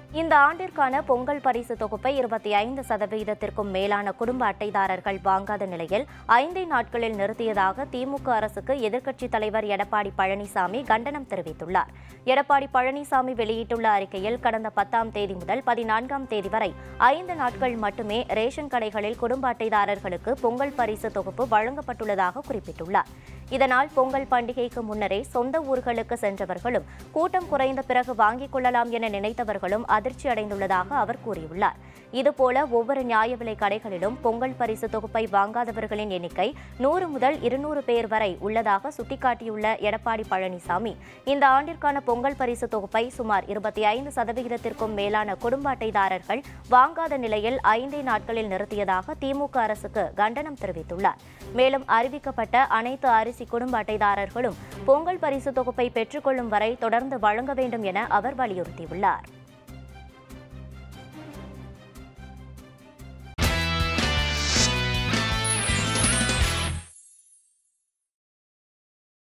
இந்த ஆண்டிற்கான பொங்கல் பரிசு தொகுப்பை இருபத்தி ஐந்து சதவீதத்திற்கும் மேலான குடும்ப அட்டைதாரர்கள் வாங்காத நிலையில் ஐந்தே நாட்களில் நிறுத்தியதாக திமுக அரசுக்கு எதிர்க்கட்சித் தலைவர் எடப்பாடி பழனிசாமி கண்டனம் தெரிவித்துள்ளார் எடப்பாடி பழனிசாமி வெளியிட்டுள்ள அறிக்கையில் கடந்த பத்தாம் தேதி முதல் பதினான்காம் தேதி வரை ஐந்து நாட்கள் மட்டுமே ரேஷன் கடைகளில் குடும்ப அட்டைதாரர்களுக்கு பொங்கல் பரிசு தொகுப்பு வழங்கப்பட்டுள்ளதாக குறிப்பிட்டுள்ளார் இதனால் பொங்கல் பண்டிகைக்கு முன்னரே சொந்த ஊர்களுக்கு சென்றவர்களும் கூட்டம் குறைந்த பிறகு வாங்கிக் கொள்ளலாம் என நினைத்தவர்களும் அதிர்ச்சி அடைந்துள்ளதாக அவர் கூறியுள்ளார் இதுபோல ஒவ்வொரு நியாய விலை கடைகளிலும் பொங்கல் பரிசு தொகுப்பை வாங்காதவர்களின் எண்ணிக்கை நூறு முதல் இருநூறு பேர் வரை உள்ளதாக சுட்டிக்காட்டியுள்ள எடப்பாடி பழனிசாமி இந்த ஆண்டிற்கான பொங்கல் பரிசு தொகுப்பை சுமார் இருபத்தி ஐந்து சதவிகிதத்திற்கும் மேலான குடும்ப அட்டைதாரர்கள் வாங்காத நிலையில் ஐந்தே நாட்களில் நிறுத்தியதாக திமுக அரசுக்கு கண்டனம் தெரிவித்துள்ளார் மேலும் அறிவிக்கப்பட்ட அனைத்து அரிசி குடும்ப அட்டைதாரர்களும் பொங்கல் பரிசு தொகுப்பை பெற்றுக்கொள்ளும் வரை தொடர்ந்து வழங்க வேண்டும் என அவர் வலியுறுத்தியுள்ளார்